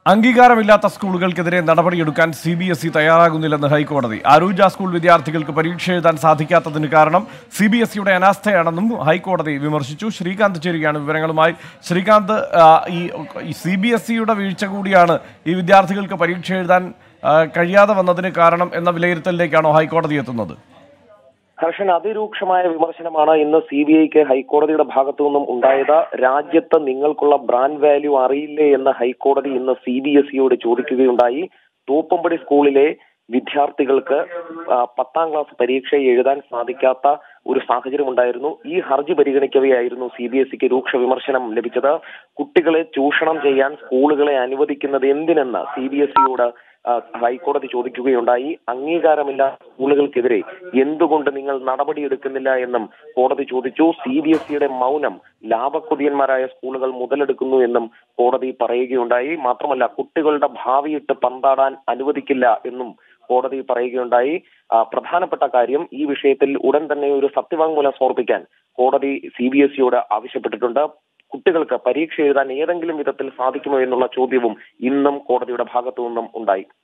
അംഗീകാരമില്ലാത്ത സ്കൂളുകൾക്കെതിരെ നടപടിയെടുക്കാൻ C B S E തയ്യാറാകുന്നില്ലെന്ന് ഹൈക്കോടതി അരൂജ സ്കൂൾ വിദ്യാർത്ഥികൾക്ക് പരീക്ഷ എഴുതാൻ സാധിക്കാത്തതിന് കാരണം സി ബി എസ് ഇയുടെ അനാസ്ഥയാണെന്നും ഹൈക്കോടതി വിമർശിച്ചു ശ്രീകാന്ത് ചേരുകയാണ് വിവരങ്ങളുമായി ശ്രീകാന്ത് ആ, ഈ സി ബി എസ് ഇയുടെ വീഴ്ച കൂടിയാണ് ഈ വിദ്യാർത്ഥികൾക്ക് പരീക്ഷ എഴുതാൻ ആ, കഴിയാതെ വന്നതിന് കാരണം എന്ന വിലയിരുത്തലിലേക്കാണോ ഹൈക്കോടതി എത്തുന്നത് ഹർഷൻ അതിരൂക്ഷമായ വിമർശനമാണ് ഇന്ന് സി ബി ഐക്ക് ഹൈക്കോടതിയുടെ ഭാഗത്തു നിന്നും ഉണ്ടായത് രാജ്യത്ത് നിങ്ങൾക്കുള്ള ബ്രാൻഡ് വാല്യൂ അറിയില്ലേ എന്ന് ഹൈക്കോടതി ഇന്ന് സി ബി എസ് ഇയോട് ചോദിക്കുകയുണ്ടായി തൂപ്പമ്പടി സ്കൂളിലെ വിദ്യാർത്ഥികൾക്ക് ആ, പത്താം ക്ലാസ് പരീക്ഷ എഴുതാൻ സാധിക്കാത്ത ഒരു സാഹചര്യം ഉണ്ടായിരുന്നു ഈ ഹർജി പരിഗണിക്കവെയായിരുന്നു സി ബി എസ് ഇക്ക് രൂക്ഷ വിമർശനം ലഭിച്ചത് കുട്ടികളെ ചൂഷണം ചെയ്യാൻ സ്കൂളുകളെ അനുവദിക്കുന്നത് എന്തിനെന്ന് സി ബി എസ് ഇയോട് ഹൈക്കോടതി ചോദിക്കുകയുണ്ടായി അംഗീകാരമില്ലാത്ത സ്കൂളുകൾക്കെതിരെ എന്തുകൊണ്ട് നിങ്ങൾ നടപടിയെടുക്കുന്നില്ല എന്നും കോടതി ചോദിച്ചു സി ബി എസ് ഇയുടെ മൗനം ലാഭക്കൊതിയന്മാരായ സ്കൂളുകൾ മുതലെടുക്കുന്നു എന്നും കോടതി പറയുകയുണ്ടായി മാത്രമല്ല കുട്ടികളുടെ ഭാവിയിട്ട് പന്താടാൻ അനുവദിക്കില്ല എന്നും കോടതി പറയുകയുണ്ടായി ആ, പ്രധാനപ്പെട്ട കാര്യം ഈ വിഷയത്തിൽ ഉടൻ തന്നെ ഒരു സത്യവാങ്മൂലം സമർപ്പിക്കാൻ കോടതി സി ബി എസ് ഇയോട് ആവശ്യപ്പെട്ടിട്ടുണ്ട് കുട്ടികൾക്ക് പരീക്ഷ എഴുതാൻ ഏതെങ്കിലും വിധത്തിൽ സാധിക്കുമോ എന്നുള്ള ചോദ്യവും ഇന്നും കോടതിയുടെ ഭാഗത്തു നിന്നും ഉണ്ടായി